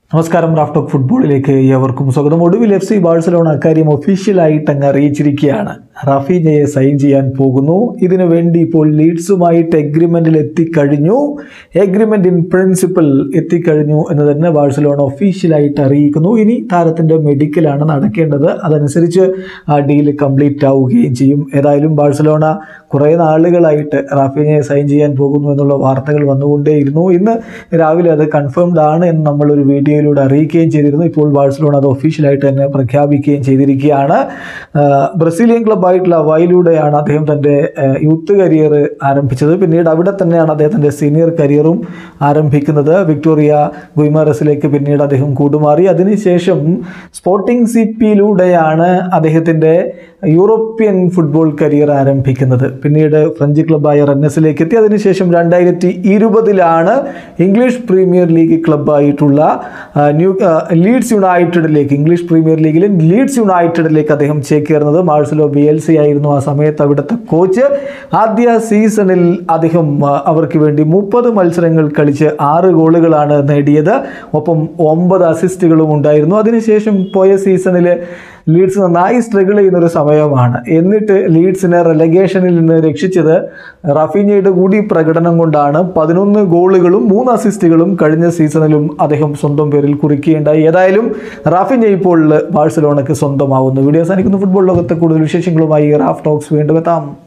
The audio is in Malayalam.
നമസ്കാരം റാഫ്റ്റോക്ക് ഫുട്ബോളിലേക്ക് ഏവർക്കും സ്വാഗതം ഒടുവിൽ എഫ് സി ബാഴ്സലോണ അക്കാര്യം ഒഫീഷ്യലായിട്ട് അങ്ങ് അറിയിച്ചിരിക്കുകയാണ് റഫീനയെ സൈൻ ചെയ്യാൻ പോകുന്നു ഇതിനു വേണ്ടി ഇപ്പോൾ ലീഡ്സുമായിട്ട് എഗ്രിമെൻറ്റിൽ എത്തിക്കഴിഞ്ഞു എഗ്രിമെൻ്റ് ഇൻ പ്രിൻസിപ്പൽ എത്തിക്കഴിഞ്ഞു എന്ന് തന്നെ ബാഴ്സലോണ ഒഫീഷ്യലായിട്ട് അറിയിക്കുന്നു ഇനി താരത്തിൻ്റെ മെഡിക്കലാണ് നടക്കേണ്ടത് അതനുസരിച്ച് ആ ഡീൽ കംപ്ലീറ്റ് ആവുകയും ചെയ്യും ഏതായാലും ബാഴ്സലോണ കുറേ നാളുകളായിട്ട് റാഫീനയെ സൈൻ ചെയ്യാൻ പോകുന്നു എന്നുള്ള വാർത്തകൾ വന്നുകൊണ്ടേയിരുന്നു ഇന്ന് രാവിലെ അത് കൺഫേംഡ് ആണ് എന്ന് നമ്മളൊരു വീഡിയോയിലൂടെ അറിയിക്കുകയും ചെയ്തിരുന്നു ഇപ്പോൾ ബാഴ്സലോണ അത് ഒഫീഷ്യലായിട്ട് തന്നെ പ്രഖ്യാപിക്കുകയും ചെയ്തിരിക്കുകയാണ് ആ, ബ്രസീലിയൻ ക്ലബ്ബായിട്ടുള്ള വൈലൂടെയാണ് അദ്ദേഹം തൻ്റെ യൂത്ത് കരിയർ ആരംഭിച്ചത് പിന്നീട് അവിടെ തന്നെയാണ് അദ്ദേഹത്തിൻ്റെ സീനിയർ കരിയറും ആരംഭിക്കുന്നത് വിക്ടോറിയ ഗുയ്മാറസിലേക്ക് പിന്നീട് അദ്ദേഹം കൂടുമാറി അതിനുശേഷം സ്പോർട്ടിംഗ് സി പിയിലൂടെയാണ് അദ്ദേഹത്തിൻ്റെ യൂറോപ്യൻ ഫുട്ബോൾ കരിയർ ആരംഭിക്കുന്നത് പിന്നീട് ഫ്രഞ്ച് ക്ലബ്ബായ റന്നസിലേക്ക് എത്തി അതിനുശേഷം രണ്ടായിരത്തി ഇരുപതിലാണ് ഇംഗ്ലീഷ് പ്രീമിയർ ലീഗ് ക്ലബ്ബായിട്ടുള്ള ആ, ന്യൂ ആ, ലീഡ്സ് യുണൈറ്റഡിലേക്ക് ഇംഗ്ലീഷ് പ്രീമിയർ ലീഗിലെ ലീഡ്സ് യുണൈറ്റഡിലേക്ക് അദ്ദേഹം ചേക്കേറുന്നത് മാർസലോ ബിയൽസി ആയിരുന്നു ആ സമയത്ത് അവിടുത്തെ കോച്ച് ആദ്യ സീസണിൽ അദ്ദേഹം ആ, അവർക്ക് വേണ്ടി മുപ്പത് മത്സരങ്ങൾ കളിച്ച് ആറ് ഗോളുകളാണ് നേടിയത് ഒപ്പം ഒമ്പത് അസിസ്റ്റുകളും ഉണ്ടായിരുന്നു അതിനുശേഷം പോയ സീസണിൽ ലീഡ്സ് നന്നായി സ്ട്രഗിൾ ചെയ്യുന്ന ഒരു സമയമാണ് എന്നിട്ട് ലീഡ്സിനെ റെലഗേഷനിൽ നിന്ന് രക്ഷിച്ചത് റഫീനയുടെ കൂടി പ്രകടനം കൊണ്ടാണ് പതിനൊന്ന് ഗോളുകളും മൂന്ന് അസിസ്റ്റുകളും കഴിഞ്ഞ സീസണിലും അദ്ദേഹം സ്വന്തം പേരിൽ കുറിക്കുകയുണ്ടായി ഏതായാലും റാഫിന ഇപ്പോൾ ബാഴ്സലോണയ്ക്ക് സ്വന്തമാവുന്നു വീഡിയോ അവസാനിക്കുന്ന ഫുട്ബോൾ ലോകത്തെ കൂടുതൽ വിശേഷങ്ങളുമായി റാഫ് ടോക്സ് വീണ്ടും എത്താം